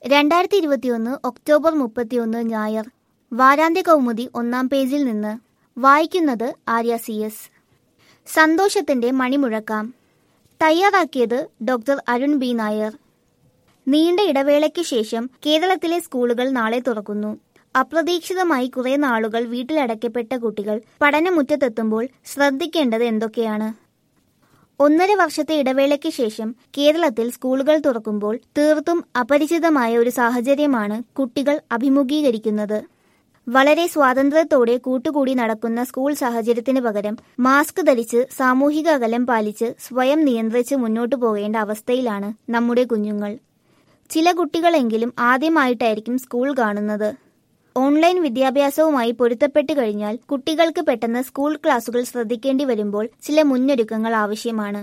രണ്ടായിരത്തി ഇരുപത്തിയൊന്ന് ഒക്ടോബർ മുപ്പത്തിയൊന്ന് ഞായർ വാരാന്ത്യ കൗമുദി ഒന്നാം പേജിൽ നിന്ന് വായിക്കുന്നത് ആര്യ സി എസ് സന്തോഷത്തിന്റെ മണിമുഴക്കാം തയ്യാറാക്കിയത് ഡോക്ടർ അരുൺ ബി നായർ നീണ്ട ഇടവേളയ്ക്ക് ശേഷം കേരളത്തിലെ സ്കൂളുകൾ നാളെ തുറക്കുന്നു അപ്രതീക്ഷിതമായി കുറെ നാളുകൾ വീട്ടിലടയ്ക്കപ്പെട്ട കുട്ടികൾ പഠനമുറ്റത്തെത്തുമ്പോൾ ശ്രദ്ധിക്കേണ്ടത് എന്തൊക്കെയാണ് ഒന്നര വർഷത്തെ ഇടവേളയ്ക്ക് ശേഷം കേരളത്തിൽ സ്കൂളുകൾ തുറക്കുമ്പോൾ തീർത്തും അപരിചിതമായ ഒരു സാഹചര്യമാണ് കുട്ടികൾ അഭിമുഖീകരിക്കുന്നത് വളരെ സ്വാതന്ത്ര്യത്തോടെ കൂട്ടുകൂടി നടക്കുന്ന സ്കൂൾ സാഹചര്യത്തിന് പകരം മാസ്ക് ധരിച്ച് സാമൂഹിക അകലം പാലിച്ച് സ്വയം നിയന്ത്രിച്ച് മുന്നോട്ടു പോകേണ്ട അവസ്ഥയിലാണ് നമ്മുടെ കുഞ്ഞുങ്ങൾ ചില കുട്ടികളെങ്കിലും ആദ്യമായിട്ടായിരിക്കും സ്കൂൾ കാണുന്നത് ഓൺലൈൻ വിദ്യാഭ്യാസവുമായി പൊരുത്തപ്പെട്ട് കഴിഞ്ഞാൽ കുട്ടികൾക്ക് പെട്ടെന്ന് സ്കൂൾ ക്ലാസുകൾ ശ്രദ്ധിക്കേണ്ടി വരുമ്പോൾ ചില മുന്നൊരുക്കങ്ങൾ ആവശ്യമാണ്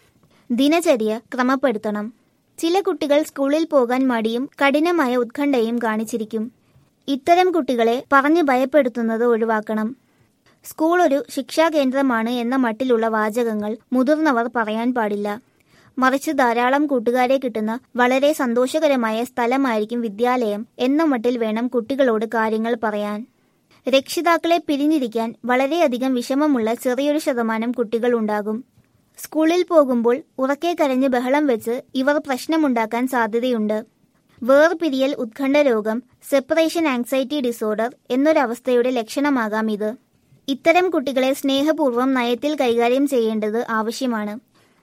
ദിനചര്യ ക്രമപ്പെടുത്തണം ചില കുട്ടികൾ സ്കൂളിൽ പോകാൻ മടിയും കഠിനമായ ഉത്കണ്ഠയും കാണിച്ചിരിക്കും ഇത്തരം കുട്ടികളെ പറഞ്ഞു ഭയപ്പെടുത്തുന്നത് ഒഴിവാക്കണം സ്കൂൾ ഒരു ശിക്ഷാകേന്ദ്രമാണ് എന്ന മട്ടിലുള്ള വാചകങ്ങൾ മുതിർന്നവർ പറയാൻ പാടില്ല മറിച്ച് ധാരാളം കൂട്ടുകാരെ കിട്ടുന്ന വളരെ സന്തോഷകരമായ സ്ഥലമായിരിക്കും വിദ്യാലയം എന്ന മട്ടിൽ വേണം കുട്ടികളോട് കാര്യങ്ങൾ പറയാൻ രക്ഷിതാക്കളെ പിരിഞ്ഞിരിക്കാൻ വളരെയധികം വിഷമമുള്ള ചെറിയൊരു ശതമാനം കുട്ടികൾ ഉണ്ടാകും സ്കൂളിൽ പോകുമ്പോൾ ഉറക്കെ കരഞ്ഞ് ബഹളം വെച്ച് ഇവർ പ്രശ്നമുണ്ടാക്കാൻ സാധ്യതയുണ്ട് വേർപിരിയൽ ഉത്കണ്ഠ രോഗം സെപ്പറേഷൻ ആങ്സൈറ്റി ഡിസോർഡർ എന്നൊരവസ്ഥയുടെ ലക്ഷണമാകാം ഇത് ഇത്തരം കുട്ടികളെ സ്നേഹപൂർവ്വം നയത്തിൽ കൈകാര്യം ചെയ്യേണ്ടത് ആവശ്യമാണ്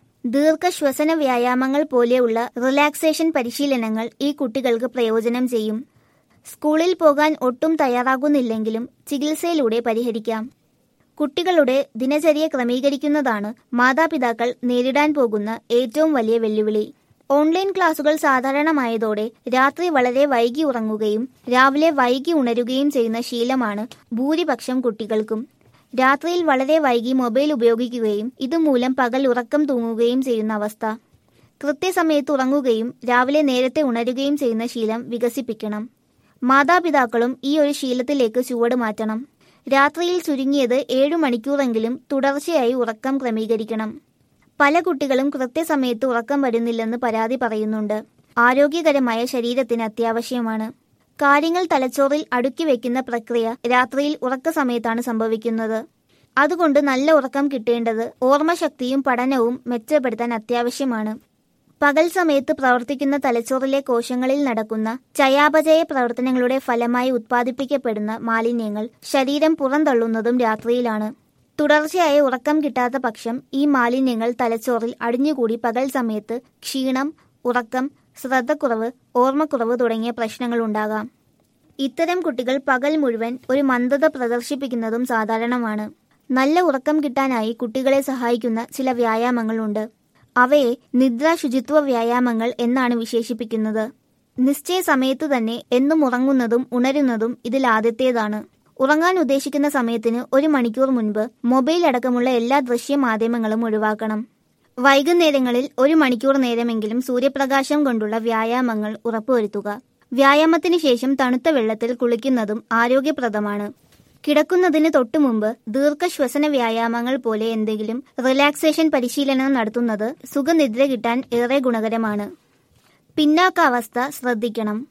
ദീർഘശ്വസന വ്യായാമങ്ങൾ പോലെയുള്ള റിലാക്സേഷൻ പരിശീലനങ്ങൾ ഈ കുട്ടികൾക്ക് പ്രയോജനം ചെയ്യും സ്കൂളിൽ പോകാൻ ഒട്ടും തയ്യാറാകുന്നില്ലെങ്കിലും ചികിത്സയിലൂടെ പരിഹരിക്കാം കുട്ടികളുടെ ദിനചര്യ ക്രമീകരിക്കുന്നതാണ് മാതാപിതാക്കൾ നേരിടാൻ പോകുന്ന ഏറ്റവും വലിയ വെല്ലുവിളി ഓൺലൈൻ ക്ലാസുകൾ സാധാരണമായതോടെ രാത്രി വളരെ വൈകി ഉറങ്ങുകയും രാവിലെ വൈകി ഉണരുകയും ചെയ്യുന്ന ശീലമാണ് ഭൂരിപക്ഷം കുട്ടികൾക്കും രാത്രിയിൽ വളരെ വൈകി മൊബൈൽ ഉപയോഗിക്കുകയും ഇതുമൂലം പകൽ ഉറക്കം തൂങ്ങുകയും ചെയ്യുന്ന അവസ്ഥ കൃത്യസമയത്ത് ഉറങ്ങുകയും രാവിലെ നേരത്തെ ഉണരുകയും ചെയ്യുന്ന ശീലം വികസിപ്പിക്കണം മാതാപിതാക്കളും ഈ ഒരു ശീലത്തിലേക്ക് ചുവട് മാറ്റണം രാത്രിയിൽ ചുരുങ്ങിയത് ഏഴു മണിക്കൂറെങ്കിലും തുടർച്ചയായി ഉറക്കം ക്രമീകരിക്കണം പല കുട്ടികളും കൃത്യസമയത്ത് ഉറക്കം വരുന്നില്ലെന്ന് പരാതി പറയുന്നുണ്ട് ആരോഗ്യകരമായ ശരീരത്തിന് അത്യാവശ്യമാണ് കാര്യങ്ങൾ തലച്ചോറിൽ അടുക്കി വെക്കുന്ന പ്രക്രിയ രാത്രിയിൽ ഉറക്ക സമയത്താണ് സംഭവിക്കുന്നത് അതുകൊണ്ട് നല്ല ഉറക്കം കിട്ടേണ്ടത് ഓർമ്മശക്തിയും പഠനവും മെച്ചപ്പെടുത്താൻ അത്യാവശ്യമാണ് പകൽ സമയത്ത് പ്രവർത്തിക്കുന്ന തലച്ചോറിലെ കോശങ്ങളിൽ നടക്കുന്ന ചയാപചയ പ്രവർത്തനങ്ങളുടെ ഫലമായി ഉത്പാദിപ്പിക്കപ്പെടുന്ന മാലിന്യങ്ങൾ ശരീരം പുറന്തള്ളുന്നതും രാത്രിയിലാണ് തുടർച്ചയായ ഉറക്കം കിട്ടാത്ത പക്ഷം ഈ മാലിന്യങ്ങൾ തലച്ചോറിൽ അടിഞ്ഞുകൂടി പകൽ സമയത്ത് ക്ഷീണം ഉറക്കം ശ്രദ്ധക്കുറവ് ഓർമ്മക്കുറവ് തുടങ്ങിയ പ്രശ്നങ്ങൾ ഉണ്ടാകാം ഇത്തരം കുട്ടികൾ പകൽ മുഴുവൻ ഒരു മന്ദത പ്രദർശിപ്പിക്കുന്നതും സാധാരണമാണ് നല്ല ഉറക്കം കിട്ടാനായി കുട്ടികളെ സഹായിക്കുന്ന ചില വ്യായാമങ്ങളുണ്ട് അവയെ നിദ്ര ശുചിത്വ വ്യായാമങ്ങൾ എന്നാണ് വിശേഷിപ്പിക്കുന്നത് നിശ്ചയ സമയത്ത് തന്നെ എന്നും ഉറങ്ങുന്നതും ഉണരുന്നതും ഇതിൽ ആദ്യത്തേതാണ് ഉറങ്ങാൻ ഉദ്ദേശിക്കുന്ന സമയത്തിന് ഒരു മണിക്കൂർ മുൻപ് മൊബൈൽ അടക്കമുള്ള എല്ലാ ദൃശ്യ മാധ്യമങ്ങളും ഒഴിവാക്കണം വൈകുന്നേരങ്ങളിൽ ഒരു മണിക്കൂർ നേരമെങ്കിലും സൂര്യപ്രകാശം കൊണ്ടുള്ള വ്യായാമങ്ങൾ ഉറപ്പുവരുത്തുക വ്യായാമത്തിന് ശേഷം തണുത്ത വെള്ളത്തിൽ കുളിക്കുന്നതും ആരോഗ്യപ്രദമാണ് കിടക്കുന്നതിന് തൊട്ടുമുമ്പ് ദീർഘശ്വസന വ്യായാമങ്ങൾ പോലെ എന്തെങ്കിലും റിലാക്സേഷൻ പരിശീലനം നടത്തുന്നത് സുഖനിദ്ര കിട്ടാൻ ഏറെ ഗുണകരമാണ് പിന്നാക്കാവസ്ഥ ശ്രദ്ധിക്കണം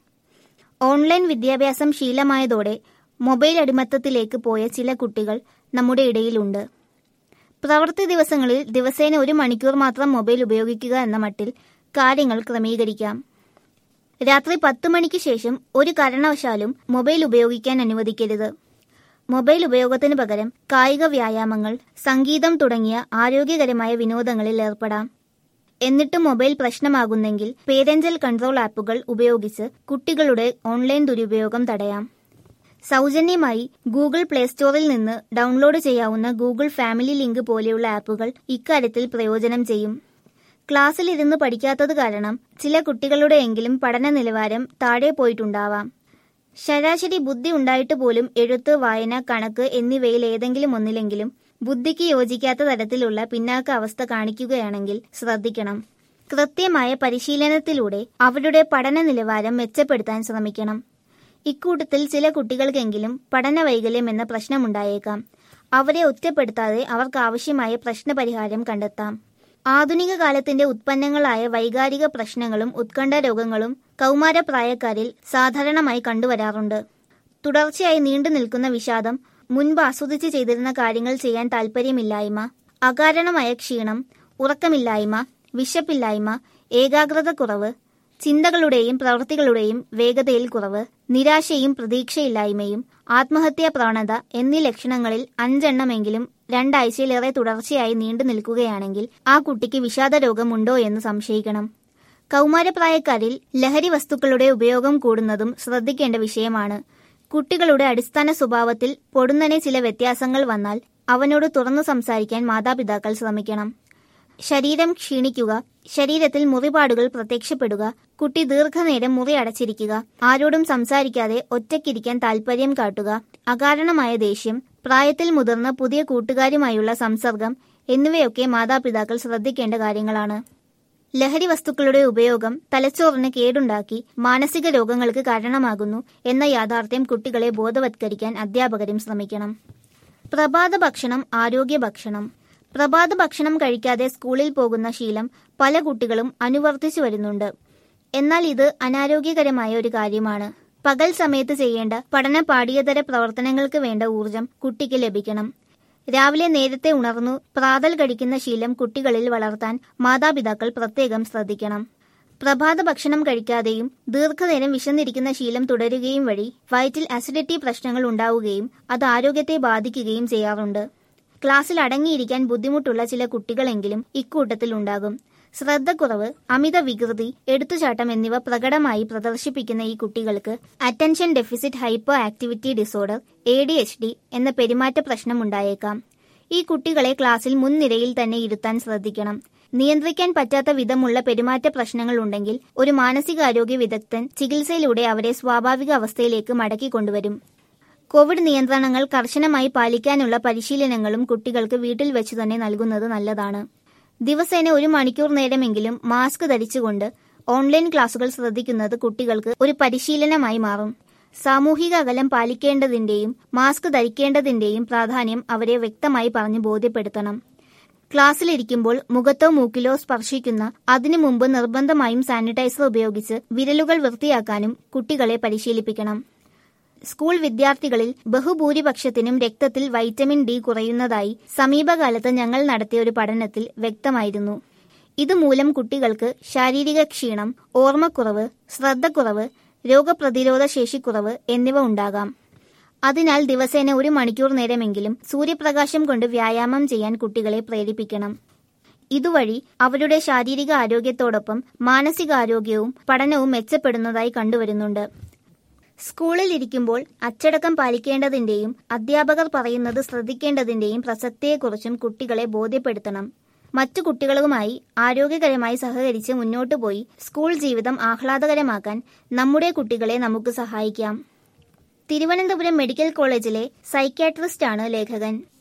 ഓൺലൈൻ വിദ്യാഭ്യാസം ശീലമായതോടെ മൊബൈൽ അടിമത്തത്തിലേക്ക് പോയ ചില കുട്ടികൾ നമ്മുടെ ഇടയിലുണ്ട് പ്രവൃത്തി ദിവസങ്ങളിൽ ദിവസേന ഒരു മണിക്കൂർ മാത്രം മൊബൈൽ ഉപയോഗിക്കുക എന്ന മട്ടിൽ കാര്യങ്ങൾ ക്രമീകരിക്കാം രാത്രി പത്ത് മണിക്ക് ശേഷം ഒരു കാരണവശാലും മൊബൈൽ ഉപയോഗിക്കാൻ അനുവദിക്കരുത് മൊബൈൽ ഉപയോഗത്തിന് പകരം കായിക വ്യായാമങ്ങൾ സംഗീതം തുടങ്ങിയ ആരോഗ്യകരമായ വിനോദങ്ങളിൽ ഏർപ്പെടാം എന്നിട്ടും മൊബൈൽ പ്രശ്നമാകുന്നെങ്കിൽ പേരന്റൽ കൺട്രോൾ ആപ്പുകൾ ഉപയോഗിച്ച് കുട്ടികളുടെ ഓൺലൈൻ ദുരുപയോഗം തടയാം സൗജന്യമായി ഗൂഗിൾ പ്ലേ സ്റ്റോറിൽ നിന്ന് ഡൗൺലോഡ് ചെയ്യാവുന്ന ഗൂഗിൾ ഫാമിലി ലിങ്ക് പോലെയുള്ള ആപ്പുകൾ ഇക്കാര്യത്തിൽ പ്രയോജനം ചെയ്യും ക്ലാസ്സിൽ ഇരുന്ന് പഠിക്കാത്തത് കാരണം ചില കുട്ടികളുടെയെങ്കിലും പഠന നിലവാരം താഴെ പോയിട്ടുണ്ടാവാം ശരാശരി ബുദ്ധി ഉണ്ടായിട്ട് പോലും എഴുത്ത് വായന കണക്ക് എന്നിവയിൽ ഏതെങ്കിലും ഒന്നിലെങ്കിലും ബുദ്ധിക്ക് യോജിക്കാത്ത തരത്തിലുള്ള പിന്നാക്ക അവസ്ഥ കാണിക്കുകയാണെങ്കിൽ ശ്രദ്ധിക്കണം കൃത്യമായ പരിശീലനത്തിലൂടെ അവരുടെ പഠന നിലവാരം മെച്ചപ്പെടുത്താൻ ശ്രമിക്കണം ഇക്കൂട്ടത്തിൽ ചില കുട്ടികൾക്കെങ്കിലും പഠന വൈകല്യം എന്ന പ്രശ്നമുണ്ടായേക്കാം അവരെ ഒറ്റപ്പെടുത്താതെ അവർക്ക് ആവശ്യമായ പ്രശ്നപരിഹാരം കണ്ടെത്താം ആധുനിക കാലത്തിന്റെ ഉത്പന്നങ്ങളായ വൈകാരിക പ്രശ്നങ്ങളും ഉത്കണ്ഠ രോഗങ്ങളും കൗമാരപ്രായക്കാരിൽ സാധാരണമായി കണ്ടുവരാറുണ്ട് തുടർച്ചയായി നീണ്ടു നിൽക്കുന്ന വിഷാദം മുൻപ് ആസ്വദിച്ച് ചെയ്തിരുന്ന കാര്യങ്ങൾ ചെയ്യാൻ താല്പര്യമില്ലായ്മ അകാരണമായ ക്ഷീണം ഉറക്കമില്ലായ്മ വിശപ്പില്ലായ്മ ഏകാഗ്രത കുറവ് ചിന്തകളുടെയും പ്രവൃത്തികളുടെയും വേഗതയിൽ കുറവ് നിരാശയും പ്രതീക്ഷയില്ലായ്മയും ആത്മഹത്യാ പ്രവണത എന്നീ ലക്ഷണങ്ങളിൽ അഞ്ചെണ്ണമെങ്കിലും രണ്ടാഴ്ചയിലേറെ തുടർച്ചയായി നീണ്ടു നിൽക്കുകയാണെങ്കിൽ ആ കുട്ടിക്ക് വിഷാദ രോഗമുണ്ടോ എന്ന് സംശയിക്കണം കൗമാരപ്രായക്കാരിൽ ലഹരി വസ്തുക്കളുടെ ഉപയോഗം കൂടുന്നതും ശ്രദ്ധിക്കേണ്ട വിഷയമാണ് കുട്ടികളുടെ അടിസ്ഥാന സ്വഭാവത്തിൽ പൊടുന്നനെ ചില വ്യത്യാസങ്ങൾ വന്നാൽ അവനോട് തുറന്നു സംസാരിക്കാൻ മാതാപിതാക്കൾ ശ്രമിക്കണം ശരീരം ക്ഷീണിക്കുക ശരീരത്തിൽ മുറിപാടുകൾ പ്രത്യക്ഷപ്പെടുക കുട്ടി ദീർഘനേരം മുറി അടച്ചിരിക്കുക ആരോടും സംസാരിക്കാതെ ഒറ്റയ്ക്കിരിക്കാൻ താൽപര്യം കാട്ടുക അകാരണമായ ദേഷ്യം പ്രായത്തിൽ മുതിർന്ന പുതിയ കൂട്ടുകാരുമായുള്ള സംസർഗം എന്നിവയൊക്കെ മാതാപിതാക്കൾ ശ്രദ്ധിക്കേണ്ട കാര്യങ്ങളാണ് ലഹരി വസ്തുക്കളുടെ ഉപയോഗം തലച്ചോറിന് കേടുണ്ടാക്കി മാനസിക രോഗങ്ങൾക്ക് കാരണമാകുന്നു എന്ന യാഥാർത്ഥ്യം കുട്ടികളെ ബോധവത്കരിക്കാൻ അധ്യാപകരും ശ്രമിക്കണം പ്രഭാത ഭക്ഷണം ആരോഗ്യ ഭക്ഷണം പ്രഭാത ഭക്ഷണം കഴിക്കാതെ സ്കൂളിൽ പോകുന്ന ശീലം പല കുട്ടികളും അനുവർത്തിച്ചു വരുന്നുണ്ട് എന്നാൽ ഇത് അനാരോഗ്യകരമായ ഒരു കാര്യമാണ് പകൽ സമയത്ത് ചെയ്യേണ്ട പഠന പാഠ്യേതര പ്രവർത്തനങ്ങൾക്ക് വേണ്ട ഊർജം കുട്ടിക്ക് ലഭിക്കണം രാവിലെ നേരത്തെ ഉണർന്നു പ്രാതൽ കഴിക്കുന്ന ശീലം കുട്ടികളിൽ വളർത്താൻ മാതാപിതാക്കൾ പ്രത്യേകം ശ്രദ്ധിക്കണം പ്രഭാത ഭക്ഷണം കഴിക്കാതെയും ദീർഘനേരം വിശന്നിരിക്കുന്ന ശീലം തുടരുകയും വഴി വയറ്റിൽ അസിഡിറ്റി പ്രശ്നങ്ങൾ ഉണ്ടാവുകയും അത് ആരോഗ്യത്തെ ബാധിക്കുകയും ചെയ്യാറുണ്ട് ക്ലാസ്സിൽ അടങ്ങിയിരിക്കാൻ ബുദ്ധിമുട്ടുള്ള ചില കുട്ടികളെങ്കിലും ഇക്കൂട്ടത്തിൽ ഉണ്ടാകും ശ്രദ്ധക്കുറവ് അമിത വികൃതി എടുത്തുചാട്ടം എന്നിവ പ്രകടമായി പ്രദർശിപ്പിക്കുന്ന ഈ കുട്ടികൾക്ക് attention deficit hyper activity disorder A D H D എന്ന പെരുമാറ്റ പ്രശ്നം ഉണ്ടായേക്കാം ഈ കുട്ടികളെ ക്ലാസ്സിൽ മുൻനിരയിൽ തന്നെ ഇരുത്താൻ ശ്രദ്ധിക്കണം നിയന്ത്രിക്കാൻ പറ്റാത്ത വിധമുള്ള പെരുമാറ്റ പ്രശ്നങ്ങൾ ഉണ്ടെങ്കിൽ ഒരു മാനസികാരോഗ്യ വിദഗ്ധൻ ചികിത്സയിലൂടെ അവരെ സ്വാഭാവിക അവസ്ഥയിലേക്ക് മടക്കി കൊണ്ടുവരും കോവിഡ് നിയന്ത്രണങ്ങൾ കർശനമായി പാലിക്കാനുള്ള പരിശീലനങ്ങളും കുട്ടികൾക്ക് വീട്ടിൽ വെച്ച് തന്നെ നൽകുന്നത് നല്ലതാണ് ദിവസേന ഒരു മണിക്കൂർ നേരമെങ്കിലും മാസ്ക് ധരിച്ചുകൊണ്ട് ഓൺലൈൻ ക്ലാസുകൾ ശ്രദ്ധിക്കുന്നത് കുട്ടികൾക്ക് ഒരു പരിശീലനമായി മാറും സാമൂഹിക അകലം പാലിക്കേണ്ടതിന്റെയും മാസ്ക് ധരിക്കേണ്ടതിന്റെയും പ്രാധാന്യം അവരെ വ്യക്തമായി പറഞ്ഞു ബോധ്യപ്പെടുത്തണം ക്ലാസ്സിലിരിക്കുമ്പോൾ മുഖത്തോ മൂക്കിലോ സ്പർശിക്കുന്ന അതിനു മുമ്പ് നിർബന്ധമായും സാനിറ്റൈസർ ഉപയോഗിച്ച് വിരലുകൾ വൃത്തിയാക്കാനും കുട്ടികളെ പരിശീലിപ്പിക്കണം സ്കൂൾ വിദ്യാർത്ഥികളിൽ ബഹുഭൂരിപക്ഷത്തിനും രക്തത്തിൽ വൈറ്റമിൻ ഡി കുറയുന്നതായി സമീപകാലത്ത് ഞങ്ങൾ നടത്തിയ ഒരു പഠനത്തിൽ വ്യക്തമായിരുന്നു ഇതുമൂലം കുട്ടികൾക്ക് ശാരീരിക ക്ഷീണം ഓർമ്മക്കുറവ് ശ്രദ്ധക്കുറവ് രോഗപ്രതിരോധ ശേഷിക്കുറവ് എന്നിവ ഉണ്ടാകാം അതിനാൽ ദിവസേന ഒരു മണിക്കൂർ നേരമെങ്കിലും സൂര്യപ്രകാശം കൊണ്ട് വ്യായാമം ചെയ്യാൻ കുട്ടികളെ പ്രേരിപ്പിക്കണം ഇതുവഴി അവരുടെ ശാരീരിക ആരോഗ്യത്തോടൊപ്പം മാനസികാരോഗ്യവും പഠനവും മെച്ചപ്പെടുന്നതായി കണ്ടുവരുന്നുണ്ട് സ്കൂളിൽ ഇരിക്കുമ്പോൾ അച്ചടക്കം പാലിക്കേണ്ടതിന്റെയും അധ്യാപകർ പറയുന്നത് ശ്രദ്ധിക്കേണ്ടതിന്റെയും പ്രസക്തിയെക്കുറിച്ചും കുട്ടികളെ ബോധ്യപ്പെടുത്തണം മറ്റു കുട്ടികളുമായി ആരോഗ്യകരമായി സഹകരിച്ച് മുന്നോട്ടു പോയി സ്കൂൾ ജീവിതം ആഹ്ലാദകരമാക്കാൻ നമ്മുടെ കുട്ടികളെ നമുക്ക് സഹായിക്കാം തിരുവനന്തപുരം മെഡിക്കൽ കോളേജിലെ സൈക്യാട്രിസ്റ്റാണ് ലേഖകൻ